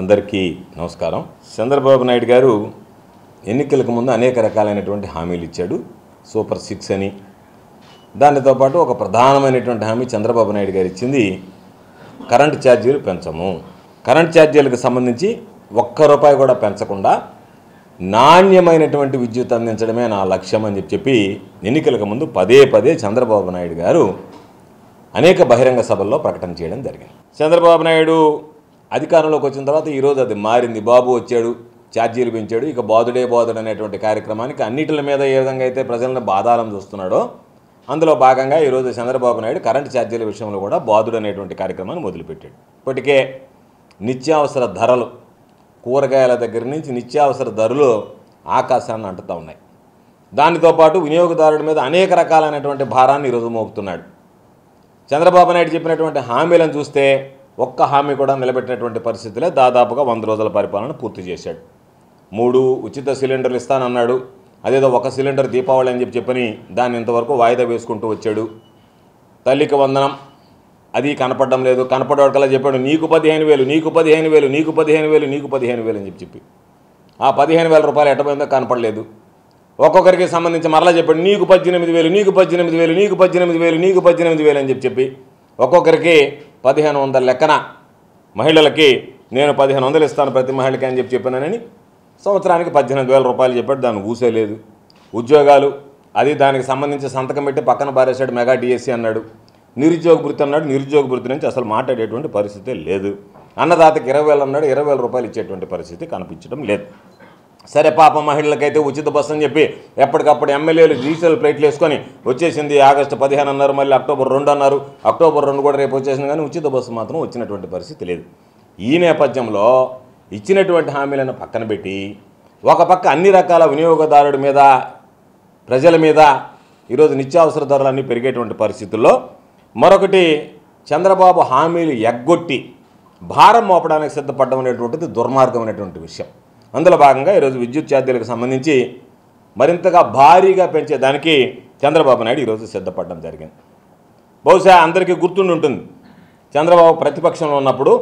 అందరికీ నమస్కారం చంద్రబాబు నాయుడు గారు ఎన్నికలకు ముందు అనేక రకాలైనటువంటి హామీలు ఇచ్చాడు సూపర్ సిక్స్ అని దానితో పాటు ఒక ప్రధానమైనటువంటి హామీ చంద్రబాబు నాయుడు గారు ఇచ్చింది కరెంటు ఛార్జీలు పెంచము కరెంట్ ఛార్జీలకు సంబంధించి ఒక్క రూపాయి కూడా పెంచకుండా నాణ్యమైనటువంటి విద్యుత్ అందించడమే నా లక్ష్యం అని చెప్పి చెప్పి ఎన్నికలకు ముందు పదే పదే చంద్రబాబు నాయుడు గారు అనేక బహిరంగ సభల్లో ప్రకటన చేయడం జరిగింది చంద్రబాబు నాయుడు అధికారంలోకి వచ్చిన తర్వాత ఈరోజు అది మారింది బాబు వచ్చాడు ఛార్జీలు పెంచాడు ఇక బాధుడే బాధుడు అనేటువంటి కార్యక్రమానికి అన్నిటి మీద ఏ విధంగా అయితే ప్రజలను బాధాలం చూస్తున్నాడో అందులో భాగంగా ఈరోజు చంద్రబాబు నాయుడు కరెంటు ఛార్జీల విషయంలో కూడా బాధుడు అనేటువంటి కార్యక్రమాన్ని మొదలుపెట్టాడు ఇప్పటికే నిత్యావసర ధరలు కూరగాయల దగ్గర నుంచి నిత్యావసర ధరలు ఆకాశాన్ని అంటుతూ ఉన్నాయి దానితో పాటు వినియోగదారుడి మీద అనేక రకాలైనటువంటి భారాన్ని ఈరోజు మోపుతున్నాడు చంద్రబాబు నాయుడు చెప్పినటువంటి హామీలను చూస్తే ఒక్క హామీ కూడా నిలబెట్టినటువంటి పరిస్థితులే దాదాపుగా వంద రోజుల పరిపాలన పూర్తి చేశాడు మూడు ఉచిత సిలిండర్లు ఇస్తానన్నాడు అదేదో ఒక సిలిండర్ దీపావళి అని చెప్పి చెప్పని దాన్ని ఇంతవరకు వాయిదా వేసుకుంటూ వచ్చాడు తల్లికి వందనం అది కనపడడం లేదు కనపడేవాడికల్లా చెప్పాడు నీకు పదిహేను వేలు నీకు పదిహేను వేలు నీకు పదిహేను వేలు నీకు పదిహేను వేలు అని చెప్పి చెప్పి ఆ పదిహేను వేల రూపాయలు ఎట్టపోయిందో కనపడలేదు ఒక్కొక్కరికి సంబంధించి మరలా చెప్పాడు నీకు పద్దెనిమిది వేలు నీకు పద్దెనిమిది వేలు నీకు పద్దెనిమిది వేలు నీకు పద్దెనిమిది వేలు అని చెప్పి చెప్పి ఒక్కొక్కరికి పదిహేను వందల లెక్కన మహిళలకి నేను పదిహేను వందలు ఇస్తాను ప్రతి మహిళకి అని చెప్పి చెప్పానని సంవత్సరానికి పద్దెనిమిది వేల రూపాయలు చెప్పాడు దాన్ని ఊసేలేదు ఉద్యోగాలు అది దానికి సంబంధించి సంతకం పెట్టి పక్కన పారేశాడు మెగా డిఎస్సి అన్నాడు నిరుద్యోగ భృతి అన్నాడు నిరుద్యోగ భృతి నుంచి అసలు మాట్లాడేటువంటి పరిస్థితే లేదు అన్నదాతకి ఇరవై వేలు అన్నాడు ఇరవై వేల రూపాయలు ఇచ్చేటువంటి పరిస్థితి కనిపించడం లేదు సరే పాప మహిళలకైతే ఉచిత బస్సు అని చెప్పి ఎప్పటికప్పుడు ఎమ్మెల్యేలు డీజిల్ ప్లేట్లు వేసుకొని వచ్చేసింది ఆగస్టు పదిహేను అన్నారు మళ్ళీ అక్టోబర్ రెండు అన్నారు అక్టోబర్ రెండు కూడా రేపు వచ్చేసింది కానీ ఉచిత బస్సు మాత్రం వచ్చినటువంటి పరిస్థితి లేదు ఈ నేపథ్యంలో ఇచ్చినటువంటి హామీలను పక్కన పెట్టి ఒక పక్క అన్ని రకాల వినియోగదారుడి మీద ప్రజల మీద ఈరోజు నిత్యావసర ధరలన్నీ పెరిగేటువంటి పరిస్థితుల్లో మరొకటి చంద్రబాబు హామీలు ఎగ్గొట్టి భారం మోపడానికి సిద్ధపడడం అనేటువంటిది దుర్మార్గమైనటువంటి విషయం అందులో భాగంగా ఈరోజు విద్యుత్ ఛార్జీలకు సంబంధించి మరింతగా భారీగా పెంచేదానికి చంద్రబాబు నాయుడు ఈరోజు సిద్ధపడడం జరిగింది బహుశా అందరికీ గుర్తుండి ఉంటుంది చంద్రబాబు ప్రతిపక్షంలో ఉన్నప్పుడు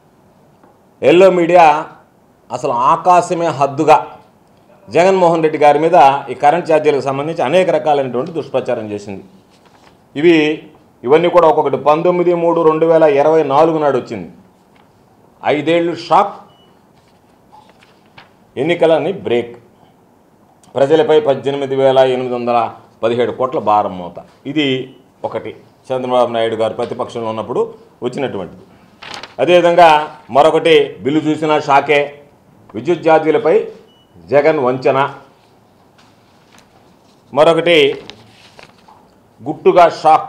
ఎల్లో మీడియా అసలు ఆకాశమే హద్దుగా జగన్మోహన్ రెడ్డి గారి మీద ఈ కరెంట్ ఛార్జీలకు సంబంధించి అనేక రకాలైనటువంటి దుష్ప్రచారం చేసింది ఇవి ఇవన్నీ కూడా ఒక్కొక్కటి పంతొమ్మిది మూడు రెండు వేల ఇరవై నాలుగు నాడు వచ్చింది ఐదేళ్ళు షాక్ ఎన్నికలని బ్రేక్ ప్రజలపై పద్దెనిమిది వేల ఎనిమిది వందల పదిహేడు కోట్ల భారం మోత ఇది ఒకటి చంద్రబాబు నాయుడు గారు ప్రతిపక్షంలో ఉన్నప్పుడు వచ్చినటువంటిది అదేవిధంగా మరొకటి బిల్లు చూసిన షాకే విద్యుత్ ఛార్జీలపై జగన్ వంచన మరొకటి గుట్టుగా షాక్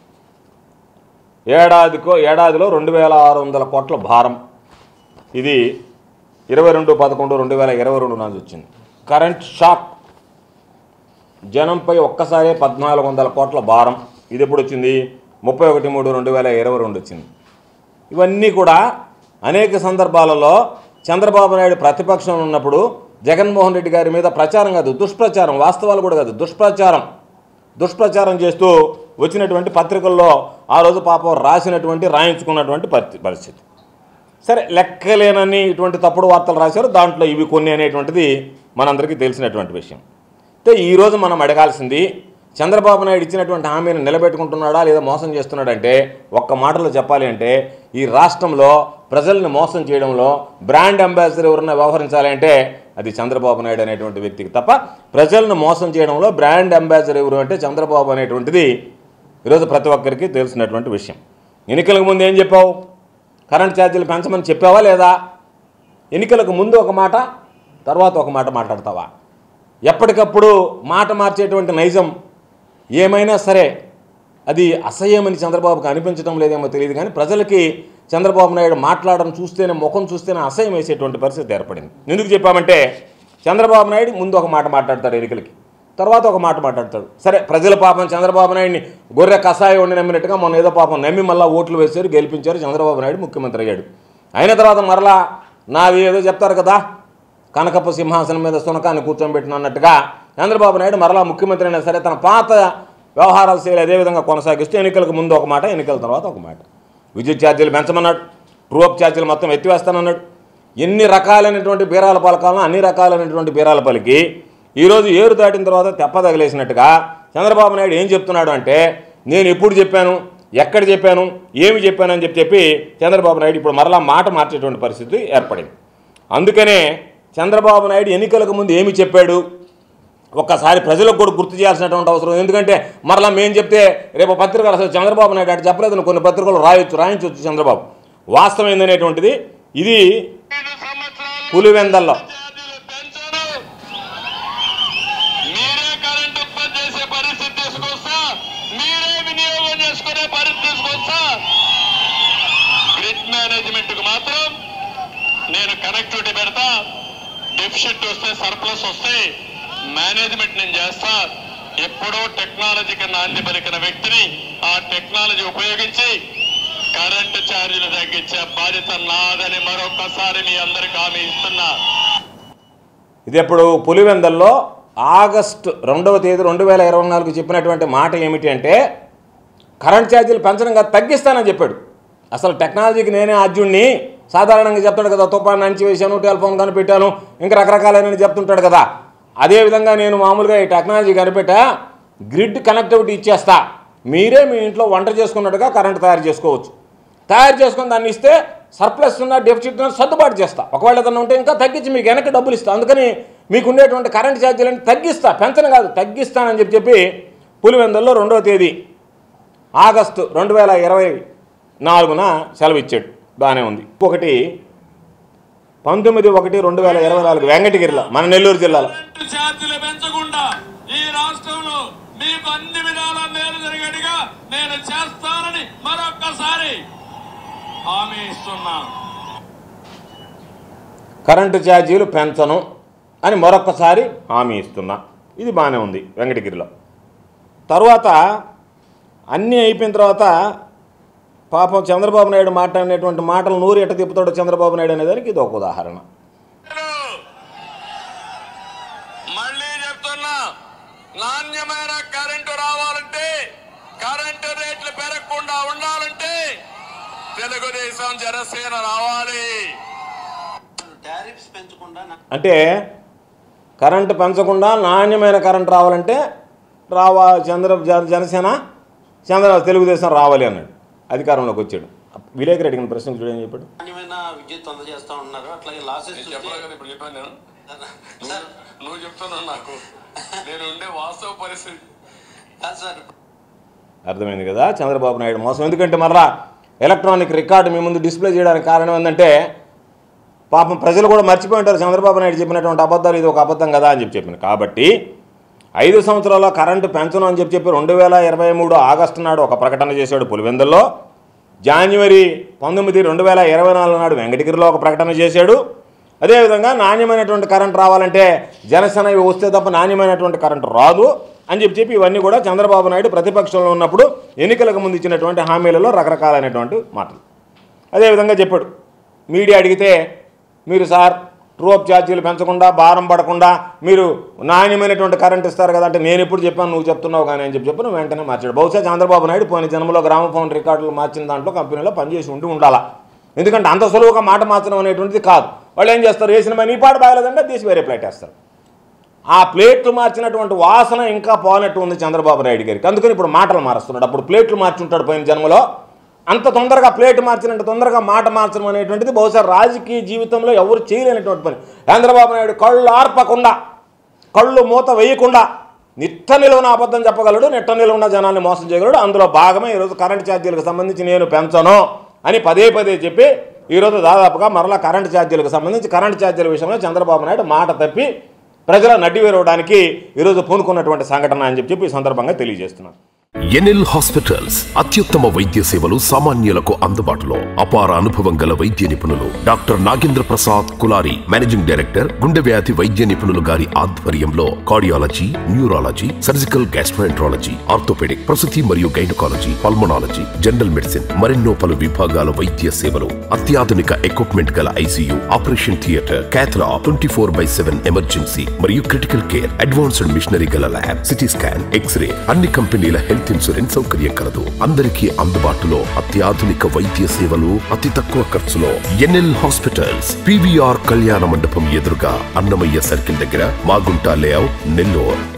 ఏడాదికో ఏడాదిలో రెండు వేల ఆరు వందల కోట్ల భారం ఇది ఇరవై రెండు పదకొండు రెండు వేల ఇరవై రెండు నాడు వచ్చింది కరెంట్ షాక్ జనంపై ఒక్కసారే పద్నాలుగు వందల కోట్ల భారం ఇది ఎప్పుడు వచ్చింది ముప్పై ఒకటి మూడు రెండు వేల ఇరవై రెండు వచ్చింది ఇవన్నీ కూడా అనేక సందర్భాలలో చంద్రబాబు నాయుడు ప్రతిపక్షంలో ఉన్నప్పుడు జగన్మోహన్ రెడ్డి గారి మీద ప్రచారం కాదు దుష్ప్రచారం వాస్తవాలు కూడా కాదు దుష్ప్రచారం దుష్ప్రచారం చేస్తూ వచ్చినటువంటి పత్రికల్లో ఆ రోజు పాపం రాసినటువంటి రాయించుకున్నటువంటి పరిస్థి- పరిస్థితి సరే లెక్కలేనని ఇటువంటి తప్పుడు వార్తలు రాశారు దాంట్లో ఇవి కొన్ని అనేటువంటిది మనందరికీ తెలిసినటువంటి విషయం అయితే ఈరోజు మనం అడగాల్సింది చంద్రబాబు నాయుడు ఇచ్చినటువంటి హామీని నిలబెట్టుకుంటున్నాడా లేదా మోసం చేస్తున్నాడంటే ఒక్క మాటలో చెప్పాలి అంటే ఈ రాష్ట్రంలో ప్రజల్ని మోసం చేయడంలో బ్రాండ్ అంబాసిడర్ ఎవరన్నా వ్యవహరించాలి అంటే అది చంద్రబాబు నాయుడు అనేటువంటి వ్యక్తికి తప్ప ప్రజలను మోసం చేయడంలో బ్రాండ్ అంబాసిడర్ ఎవరు అంటే చంద్రబాబు అనేటువంటిది ఈరోజు ప్రతి ఒక్కరికి తెలిసినటువంటి విషయం ఎన్నికలకు ముందు ఏం చెప్పావు కరెంట్ ఛార్జీలు పెంచమని చెప్పావా లేదా ఎన్నికలకు ముందు ఒక మాట తర్వాత ఒక మాట మాట్లాడతావా ఎప్పటికప్పుడు మాట మార్చేటువంటి నైజం ఏమైనా సరే అది అసహ్యమని చంద్రబాబుకు అనిపించడం లేదేమో తెలియదు కానీ ప్రజలకి చంద్రబాబు నాయుడు మాట్లాడడం చూస్తేనే ముఖం చూస్తేనే అసహ్యం వేసేటువంటి పరిస్థితి ఏర్పడింది ఎందుకు చెప్పామంటే చంద్రబాబు నాయుడు ముందు ఒక మాట మాట్లాడతాడు ఎన్నికలకి తర్వాత ఒక మాట మాట్లాడతాడు సరే ప్రజల పాపం చంద్రబాబు నాయుడిని గొర్రె కషాయం వండి నమ్మినట్టుగా మొన్న ఏదో పాపం నమ్మి మళ్ళీ ఓట్లు వేశారు గెలిపించారు చంద్రబాబు నాయుడు ముఖ్యమంత్రి అయ్యాడు అయిన తర్వాత మరలా నాది ఏదో చెప్తారు కదా కనకప్ప సింహాసనం మీద సునకాన్ని కూర్చోబెట్టిన అన్నట్టుగా చంద్రబాబు నాయుడు మరలా ముఖ్యమంత్రి అయినా సరే తన పాత వ్యవహారాల శైలి అదేవిధంగా కొనసాగిస్తూ ఎన్నికలకు ముందు ఒక మాట ఎన్నికల తర్వాత ఒక మాట విద్యుత్ ఛార్జీలు పెంచమన్నాడు ట్రూఅప్ ఛార్జీలు మొత్తం ఎత్తివేస్తానన్నాడు ఎన్ని రకాలైనటువంటి బీరాల పలకాలను అన్ని రకాలైనటువంటి బీరాల పలికి ఈరోజు ఏరు దాటిన తర్వాత తెప్ప తగిలేసినట్టుగా చంద్రబాబు నాయుడు ఏం చెప్తున్నాడు అంటే నేను ఎప్పుడు చెప్పాను ఎక్కడ చెప్పాను ఏమి చెప్పాను అని చెప్పి చెప్పి చంద్రబాబు నాయుడు ఇప్పుడు మరలా మాట మార్చేటువంటి పరిస్థితి ఏర్పడింది అందుకనే చంద్రబాబు నాయుడు ఎన్నికలకు ముందు ఏమి చెప్పాడు ఒక్కసారి ప్రజలకు కూడా గుర్తు చేయాల్సినటువంటి అవసరం ఎందుకంటే మరలా మేము చెప్తే రేపు పత్రికలు అసలు చంద్రబాబు నాయుడు అటు చెప్పలేదని కొన్ని పత్రికలు రాయొచ్చు రాయించవచ్చు చంద్రబాబు వాస్తవం ఏందనేటువంటిది ఇది ఐదు సంవత్సరాలు పులివెందల్లో ఛార్జీలు పెంచరు మీరే కరెంట్ ఉత్పత్తి చేసే పరిస్థితి తీసుకొస్తా మీరే వినియోగం చేసుకునే పరిస్థితి తీసుకొస్తా గ్రిడ్ మేనేజ్మెంట్ కు మాత్రం నేను కనెక్టివిటీ పెడతా డెఫిషిట్ వస్తే సర్ప్లస్ వస్తే మేనేజ్మెంట్ నేను చేస్తా ఎప్పుడో టెక్నాలజీకి నాంది పలికిన వ్యక్తిని ఆ టెక్నాలజీ ఉపయోగించి కరెంటు ఛార్జీలు తగ్గించే బాధ్యత నాదని మరొకసారి మీ అందరికి హామీ ఇస్తున్నా ఇది ఎప్పుడు పులివెందల్లో ఆగస్టు రెండవ తేదీ రెండు వేల ఇరవై నాలుగు చెప్పినటువంటి మాట ఏమిటి అంటే కరెంట్ ఛార్జీలు పెంచడం కాదు తగ్గిస్తానని చెప్పాడు అసలు టెక్నాలజీకి నేనే ఆద్యుణ్ణి సాధారణంగా చెప్తాడు కదా తుఫాన్ నంచి వేశాను టెలిఫోన్ కనిపెట్టాను ఇంకా రకరకాలైన చెప్తుంటాడు కదా అదేవిధంగా నేను మామూలుగా ఈ టెక్నాలజీ కనిపెట్టా గ్రిడ్ కనెక్టివిటీ ఇచ్చేస్తా మీరే మీ ఇంట్లో వంట చేసుకున్నట్టుగా కరెంట్ తయారు చేసుకోవచ్చు తయారు చేసుకుని దాన్ని ఇస్తే సర్ప్లస్ ఉన్న డెఫిసిట్ ఉన్న సర్దుబాటు చేస్తా ఒకవేళ ఏదైనా ఉంటే ఇంకా తగ్గించి మీకు వెనక్కి డబ్బులు ఇస్తా అందుకని మీకు ఉండేటువంటి కరెంట్ ఛార్జీలను తగ్గిస్తా పెంచను కాదు తగ్గిస్తానని చెప్పి చెప్పి పులివెందుల్లో రెండవ తేదీ ఆగస్టు రెండు వేల ఇరవై నాలుగున సెలవు ఇచ్చాడు బాగానే ఉంది ఒకటి పంతొమ్మిది ఒకటి రెండు వేల ఇరవై నాలుగు వెంకటగిరిలో మన నెల్లూరు జిల్లాలో కరెంటు ఛార్జీలు పెంచకుండా ఈ రాష్ట్రంలో మీకు అన్ని విధాల మేలు జరిగేట్టుగా నేను చేస్తానని మరొక్కసారి హామీ ఇస్తున్నా కరెంటు ఛార్జీలు పెంచను అని మరొక్కసారి హామీ ఇస్తున్నా ఇది బాగానే ఉంది వెంకటగిరిలో తర్వాత అన్నీ అయిపోయిన తర్వాత పాపం చంద్రబాబు నాయుడు మాట్లాడినటువంటి మాటలు నూరు ఎట్ట తిప్పుతాడో చంద్రబాబు నాయుడు అనేదానికి ఇది ఒక ఉదాహరణ మళ్ళీ చెప్తున్నా నాణ్యమైన కరెంటు రావాలంటే కరెంటు రేట్లు పెరగకుండా ఉండాలంటే తెలుగుదేశం జనసేన రావాలి టారిఫ్స్ పెంచకుండా నా- అంటే కరెంటు పెంచకుండా నాణ్యమైన కరెంటు రావాలంటే రావా చంద్ర జన- జనసేన చంద్ర తెలుగుదేశం రావాలి అన్నాడు అధికారంలోకి వచ్చాడు విలేకరు అడిగిన ప్రశ్నకు చూడని చెప్పాడు నాణ్యమైన విద్యుత్ అందజేస్తా ఉన్నారు అట్లాగే లాసెస్ నేను చెప్పలే కదా ఇప్పుడు చెప్పాను నేను నువ్వు- నువ్వు చెప్తున్నావు నాకు నేను ఉండే వాస్తవ పరిస్థితి సార్ అర్థమైంది కదా చంద్రబాబు నాయుడు మోసం ఎందుకంటే మరలా ఎలక్ట్రానిక్ రికార్డు మీ ముందు డిస్ప్లే చేయడానికి కారణం ఏంటంటే పాపం ప్రజలు కూడా మర్చిపోయి ఉంటారు చంద్రబాబు నాయుడు చెప్పినటువంటి అబద్ధాలు ఇది ఒక అబద్ధం కదా అని చెప్పి చెప్పిన కాబట్టి ఐదు సంవత్సరాల కరెంటు పెంచను అని చెప్పి చెప్పి రెండు వేల ఇరవై మూడు ఆగస్టు నాడు ఒక ప్రకటన చేశాడు పులివెందుల్లో జాన్వరి పంతొమ్మిది రెండు వేల ఇరవై నాలుగు నాడు వెంకటగిరిలో ఒక ప్రకటన చేశాడు అదేవిధంగా నాణ్యమైనటువంటి కరెంట్ రావాలంటే జనసేన ఇవి వస్తే తప్ప నాణ్యమైనటువంటి కరెంట్ రాదు అని చెప్పి చెప్పి ఇవన్నీ కూడా చంద్రబాబు నాయుడు ప్రతిపక్షంలో ఉన్నప్పుడు ఎన్నికలకు ముందు ఇచ్చినటువంటి హామీలలో రకరకాలైనటువంటి మాటలు అదేవిధంగా చెప్పాడు మీడియా అడిగితే మీరు సార్ ట్రోప్ ఛార్జీలు పెంచకుండా భారం పడకుండా మీరు నాణ్యమైనటువంటి కరెంట్ ఇస్తారు కదా అంటే నేను ఎప్పుడు చెప్పాను నువ్వు చెప్తున్నావు కానీ అని చెప్పి చెప్పి నువ్వు వెంటనే మార్చాడు బహుశా చంద్రబాబు నాయుడు పోయిన జన్మలో గ్రామ ఫోన్ రికార్డులు మార్చిన దాంట్లో కంపెనీలో పనిచేసి ఉండి ఉండాలా ఎందుకంటే అంత సులువుగా మాట మార్చడం అనేటువంటిది కాదు వాళ్ళు ఏం చేస్తారు వేసిన పని ఈ పాట బాగలేదంటే తీసి వేరే ప్లేట్ వేస్తారు ఆ ప్లేట్లు మార్చినటువంటి వాసన ఇంకా పోనట్టు ఉంది చంద్రబాబు నాయుడు గారికి అందుకని ఇప్పుడు మాటలు మారుస్తున్నాడు అప్పుడు ప్లేట్లు మార్చుంటాడు పోయిన జన్మలో అంత తొందరగా ప్లేట్ మార్చినంత తొందరగా మాట మార్చడం అనేటువంటిది బహుశా రాజకీయ జీవితంలో ఎవరు చేయలేనటువంటి పని చంద్రబాబు నాయుడు కళ్ళు ఆర్పకుండా కళ్ళు మూత వేయకుండా నిట్ట నిలువున అబద్ధం చెప్పగలడు నిట్ట నిలువున జనాన్ని మోసం చేయగలడు అందులో భాగమే ఈరోజు కరెంట్ ఛార్జీలకు సంబంధించి నేను పెంచను అని పదే పదే చెప్పి ఈరోజు దాదాపుగా మరలా కరెంట్ ఛార్జీలకు సంబంధించి కరెంట్ ఛార్జీల విషయంలో చంద్రబాబు నాయుడు మాట తప్పి ప్రజల నడ్డి వేరవడానికి ఈరోజు పూనుకున్నటువంటి సంఘటన అని చెప్పి చెప్పి ఈ సందర్భంగా తెలియజేస్తున్నాను ఎన్ఎల్ హాస్పిటల్స్ అత్యుత్తమ వైద్య సేవలు సామాన్యులకు అందుబాటులో అపార అనుభవం గల వైద్య నిపుణులు doctor Nagendra Prasad Kulari managing director గుండె వ్యాధి వైద్య నిపుణులు గారి ఆధ్వర్యంలో cardiology neurology surgical gastroenterology orthopaedic ప్రసూతి మరియు గైనకాలజీ పల్మనాలజీ జనరల్ మెడిసిన్ మరెన్నో పలు విభాగాల వైద్య సేవలు అత్యాధునిక ఎక్విప్మెంట్ గల ICU operation theatre cath lab twenty four by seven emergency మరియు క్రిటికల్ కేర్ అడ్వాన్స్డ్ మిషనరీ గల ల్యాబ్ సిటీ స్కాన్ ఎక్స్రే అన్ని కంపెనీల హెల్త్ హెల్త్ ఇన్సూరెన్స్ సౌకర్యం కలదు అందరికీ అందుబాటులో అత్యాధునిక వైద్య సేవలు అతి తక్కువ ఖర్చులో ఎన్ఎల్ హాస్పిటల్స్ పివిఆర్ కళ్యాణ మండపం ఎదురుగా అన్నమయ్య సర్కిల్ దగ్గర మాగుంట లేఅవుట్ నెల్లూరు